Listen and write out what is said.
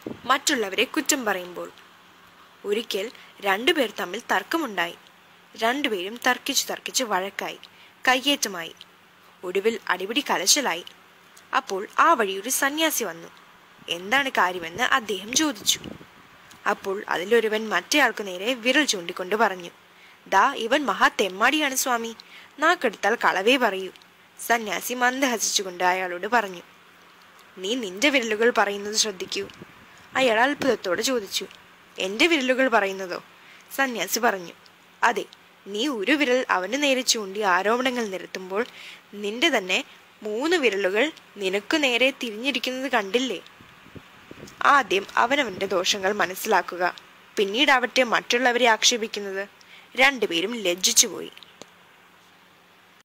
മറ്റുള്ളവരെ കുറ്റം പറയുമ്പോൾ ഒരിക്കൽ രണ്ടുപേർ തമ്മിൽ തർക്കമുണ്ടായി രണ്ടുപേരും തർക്കിച്ചു തർക്കിച്ച് വഴക്കായി കയ്യേറ്റമായി ഒടുവിൽ അടിപിടി കലശലായി അപ്പോൾ ആ വഴി ഒരു സന്യാസി വന്നു എന്താണ് കാര്യമെന്ന് അദ്ദേഹം ചോദിച്ചു അപ്പോൾ അതിലൊരുവൻ മറ്റേയാൾക്കു നേരെ വിരൽ ചൂണ്ടിക്കൊണ്ട് പറഞ്ഞു ദാ ഇവൻ മഹാ തെമ്മാടിയാണ് സ്വാമി നാക്കെടുത്താൽ കളവേ പറയൂ സന്യാസി മന്ദഹസിച്ചുകൊണ്ട് അയാളോട് പറഞ്ഞു നീ നിന്റെ വിരലുകൾ പറയുന്നത് ശ്രദ്ധിക്കൂ അയാൾ അത്ഭുതത്തോടെ ചോദിച്ചു എന്റെ വിരലുകൾ പറയുന്നതോ സന്യാസി പറഞ്ഞു അതെ നീ ഒരു വിരൽ അവന് നേരെ ചൂണ്ടി ആരോപണങ്ങൾ നിരത്തുമ്പോൾ നിന്റെ തന്നെ മൂന്ന് വിരലുകൾ നിനക്കു നേരെ തിരിഞ്ഞിരിക്കുന്നത് കണ്ടില്ലേ ആദ്യം അവനവന്റെ ദോഷങ്ങൾ മനസ്സിലാക്കുക പിന്നീടാവട്ടെ മറ്റുള്ളവരെ ആക്ഷേപിക്കുന്നത് രണ്ടുപേരും ലജ്ജിച്ചുപോയി